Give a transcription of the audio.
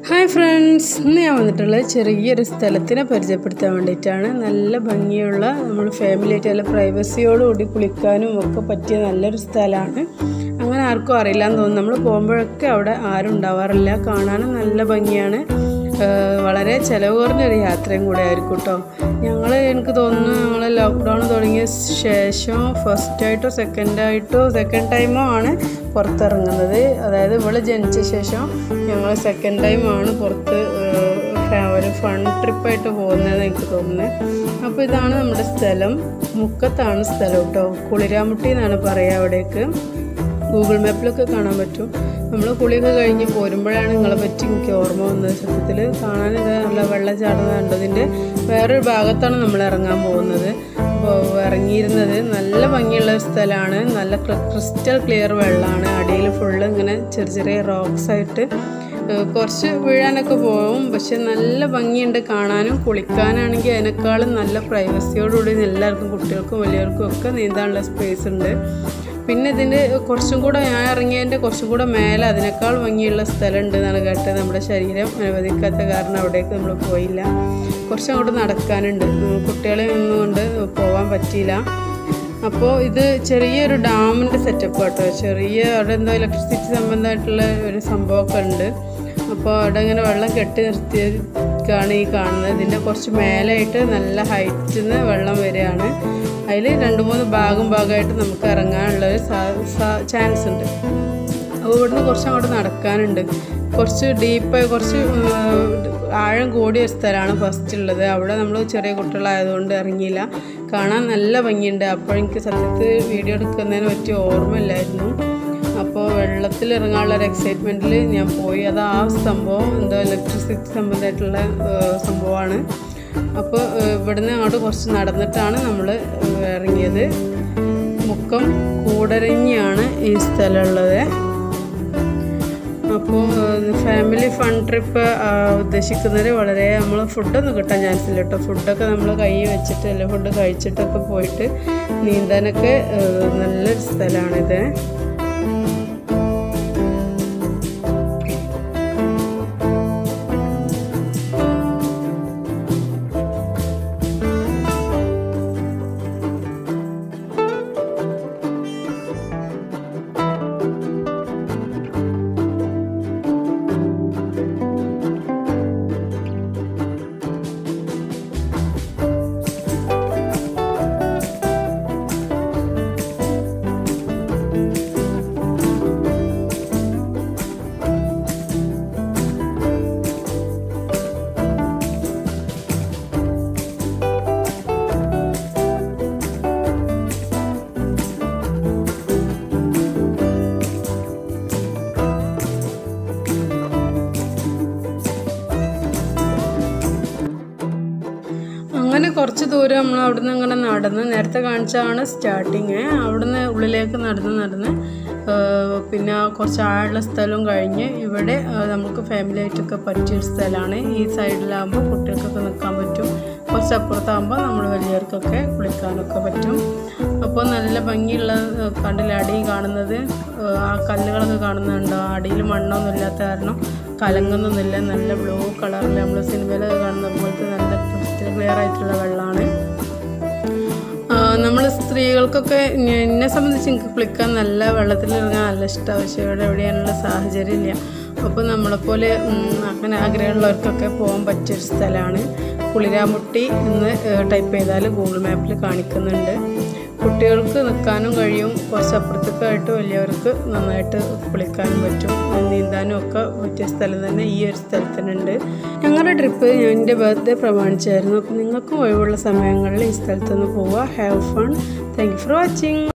hi friends ഇന്ന് ഞാൻ വന്നിട്ടുള്ളത് ചെറിയൊരു സ്ഥലത്തിനെ പരിചയപ്പെടുത്താൻ വേണ്ടിയിട്ടാണ് നല്ല ഭംഗിയുള്ള നമ്മൾ ഫാമിലി ആയിട്ട് നല്ല പ്രൈവസിയോടുകൂടി കുളിക്കാനും ഒക്കെ പറ്റിയ നല്ലൊരു സ്ഥലമാണ് അങ്ങനെ ആർക്കും അറിയില്ല എന്ന് തോന്നുന്നു നമ്മൾ പോകുമ്പോഴൊക്കെ അവിടെ ആരും ഉണ്ടാവാറില്ല കാണാനും നല്ല ഭംഗിയാണ് ഏഹ് വളരെ ചിലവ് കുറഞ്ഞൊരു യാത്രയും കൂടെ ആയിരിക്കും കേട്ടോ ഞങ്ങൾ എനിക്ക് തോന്നുന്നു ഞങ്ങൾ ലോക്ക്ഡൗൺ തുടങ്ങിയ ശേഷം ഫസ്റ്റ് ആയിട്ടോ സെക്കൻഡ് ആയിട്ടോ സെക്കൻഡ് ടൈമോ ആണ് പുറത്തിറങ്ങുന്നത് അതായത് ഇവള് ജനിച്ച ശേഷം ഞങ്ങൾ സെക്കൻഡ് ടൈമാണ് പുറത്ത് ഏഹ് ഒരു ഫൺ ട്രിപ്പായിട്ട് പോകുന്നതെന്ന് എനിക്ക് തോന്നുന്നത് അപ്പോൾ ഇതാണ് നമ്മുടെ സ്ഥലം മുക്കത്താണ് സ്ഥലം കേട്ടോ കുളിരാമുട്ടി എന്നാണ് പറയുക അവിടേക്ക് ഗൂഗിൾ മാപ്പിലൊക്കെ കാണാൻ പറ്റും നമ്മൾ കുളിയൊക്കെ കഴിഞ്ഞ് പോരുമ്പോഴാണ് നിങ്ങളെ പറ്റി എനിക്ക് ഓർമ്മ വന്നത് സത്യത്തിൽ കാണാൻ ഇത് നല്ല വെള്ളച്ചാട്ടം കണ്ടതിൻ്റെ വേറൊരു ഭാഗത്താണ് നമ്മൾ ഇറങ്ങാൻ പോകുന്നത് അപ്പോൾ ഇറങ്ങിയിരുന്നത് നല്ല ഭംഗിയുള്ള ഒരു സ്ഥലമാണ് നല്ല ക്രിസ്റ്റൽ ക്ലിയർ വെള്ളമാണ് അടിയിൽ ഫുള്ള് ഇങ്ങനെ ചെറിയ ചെറിയ റോക്സ് ആയിട്ട് ഏഹ് കുറച്ച് വീഴാനൊക്കെ പോകും പക്ഷെ നല്ല ഭംഗിയുണ്ട് കാണാനും കുളിക്കാനാണെങ്കിൽ അതിനേക്കാളും നല്ല പ്രൈവസിയോടുകൂടി എല്ലാവർക്കും കുട്ടികൾക്കും വലിയവർക്കും ഒക്കെ നീന്താനുള്ള സ്പേസ് ഉണ്ട് പിന്നെ ഇതിൻ്റെ കുറച്ചും കൂടെ ഞാൻ ഇറങ്ങിയതിൻ്റെ കുറച്ചും കൂടെ മേലെ അതിനേക്കാൾ ഭംഗിയുള്ള സ്ഥലം ഉണ്ട് എന്നാണ് കേട്ടത് നമ്മുടെ ശരീരം അനുവദിക്കാത്ത കാരണം അവിടേക്ക് നമ്മൾ പോയില്ല കുറച്ചും അങ്ങോട്ട് നടക്കാനുണ്ട് ഉം, കുട്ടികളെ ഒന്നും കൊണ്ട് പോകാൻ പറ്റിയില്ല അപ്പോൾ ഇത് ചെറിയൊരു ഡാമിൻ്റെ സെറ്റപ്പ് കേട്ടോ ചെറിയ അവിടെ എന്തോ ഇലക്ട്രിസിറ്റി സംബന്ധമായിട്ടുള്ള ഒരു സംഭവമൊക്കെ ഉണ്ട് അപ്പോൾ അവിടെ ഇങ്ങനെ വെള്ളം കെട്ടി നിർത്തിയാണ് ഈ കാണുന്നത് ഇതിൻ്റെ കുറച്ച് മേലായിട്ട് നല്ല ഹൈറ്റിൽ നിന്ന് വെള്ളം വരികയാണ് അതിൽ രണ്ട് മൂന്ന് ഭാഗം ഭാഗമായിട്ട് നമുക്ക് ഇറങ്ങാനുള്ളൊരു ചാൻസ് ഉണ്ട് അപ്പോൾ ഇവിടുന്ന് കുറച്ച് അങ്ങോട്ട് നടക്കാനുണ്ട് കുറച്ച് ഡീപ്പായി കുറച്ച് ഉം, ആഴം കൂടിയ ഒരു സ്ഥലമാണ് ഫസ്റ്റ് ഉള്ളത് അവിടെ നമ്മൾ ചെറിയ കുട്ടികളായതുകൊണ്ട് ഇറങ്ങിയില്ല കാണാൻ നല്ല ഭംഗിയുണ്ട് അപ്പോൾ എനിക്ക് സത്യത്തിൽ വീഡിയോ എടുക്കുന്നതിന് പറ്റിയ ഓർമ്മയില്ലായിരുന്നു അപ്പോൾ വെള്ളത്തിൽ ഇറങ്ങാനുള്ള ഒരു എക്സൈറ്റ്മെൻറ്റിൽ ഞാൻ പോയി അത് ആ സംഭവം എന്തോ ഇലക്ട്രിസിറ്റി സംബന്ധമായിട്ടുള്ള ഏഹ്, സംഭവമാണ് അപ്പോൾ ഏഹ്, ഇവിടുന്ന് അങ്ങോട്ട് കുറച്ച് നടന്നിട്ടാണ് നമ്മൾ ഇറങ്ങിയത് മുക്കം കൂടരഞ്ഞിയാണ് ഈ സ്ഥലമുള്ളത് അപ്പോൾ ഫാമിലി ഫൺ ട്രിപ്പ് ഉദ്ദേശിക്കുന്നവർ വളരെ നമ്മൾ ഫുഡൊന്നും കിട്ടാൻ ചാൻസ് ഇല്ല കേട്ടോ ഫുഡൊക്കെ നമ്മൾ കൈ വെച്ചിട്ട് അല്ലെ ഫുഡ് കഴിച്ചിട്ടൊക്കെ പോയിട്ട് നീന്താനൊക്കെ ഏഹ്, നല്ലൊരു സ്ഥലമാണിത് അങ്ങനെ കുറച്ച് ദൂരം നമ്മൾ അവിടുന്ന് ഇങ്ങനെ നടന്ന് നേരത്തെ കാണിച്ചാണ് സ്റ്റാർട്ടിങ് അവിടുന്ന് ഉള്ളിലേക്ക് നടന്ന് നടന്ന് ഏഹ്, പിന്നെ കുറച്ച് ആഴുള്ള സ്ഥലവും കഴിഞ്ഞ് ഇവിടെ ഏഹ്, നമുക്ക് ഫാമിലി ആയിട്ടൊക്കെ പറ്റിയൊരു സ്ഥലമാണ് ഈ സൈഡിലാകുമ്പോൾ കുട്ടികൾക്കൊക്കെ നിൽക്കാൻ പറ്റും കുറച്ച് അപ്പുറത്താകുമ്പോൾ നമ്മൾ വലിയവർക്കൊക്കെ കുളിക്കാനൊക്കെ പറ്റും അപ്പോൾ നല്ല ഭംഗിയുള്ള ഏഹ്, കണ്ടില്ലേ അടി കാണുന്നത് ഏഹ്, ആ കല്ലുകളൊക്കെ കാണുന്നുണ്ടോ അടിയിൽ മണ്ണൊന്നും ഇല്ലാത്ത കാരണം കലങ്ങുന്നൊന്നുമില്ല നല്ല ബ്ലൂ കളറിൽ നമ്മൾ സിനിമയിലൊക്കെ കാണുന്ന പോലത്തെ നല്ല ക്രിസ്റ്റൽ ക്ലിയർ ആയിട്ടുള്ള വെള്ളമാണ് നമ്മൾ സ്ത്രീകൾക്കൊക്കെ ഞ- എന്നെ സംബന്ധിച്ച് എനിക്ക് കുളിക്കാൻ നല്ല വെള്ളത്തിലിറങ്ങാൻ നല്ല ഇഷ്ടമാണ് പക്ഷേ ഇവിടെ എവിടെയാണുള്ള സാഹചര്യം ഇല്ല അപ്പോൾ നമ്മളെപ്പോലെ ഉം, അങ്ങനെ ആഗ്രഹമുള്ളവർക്കൊക്കെ പോകാൻ പറ്റിയൊരു സ്ഥലമാണ് കുളിരാമുട്ടി എന്ന് ടൈപ്പ് ചെയ്താൽ ഗൂഗിൾ മാപ്പിൽ കാണിക്കുന്നുണ്ട് കുട്ടികൾക്ക് നിൽക്കാനും കഴിയും കുറച്ച് അപ്പുറത്തേക്കായിട്ട് വലിയവർക്ക് നന്നായിട്ട് കുളിക്കാനും പറ്റും നീന്താനും ഒക്കെ പറ്റിയ സ്ഥലം തന്നെ ഈ ഒരു സ്ഥലത്തിനുണ്ട് ഞങ്ങളുടെ ട്രിപ്പ് ഞാൻ എൻ്റെ ബർത്ത്ഡേ പ്രമാണിച്ചായിരുന്നു അപ്പോൾ നിങ്ങൾക്കും ഒഴിവുള്ള സമയങ്ങളിൽ ഈ സ്ഥലത്തൊന്ന് പോവുക have fun thank you for watching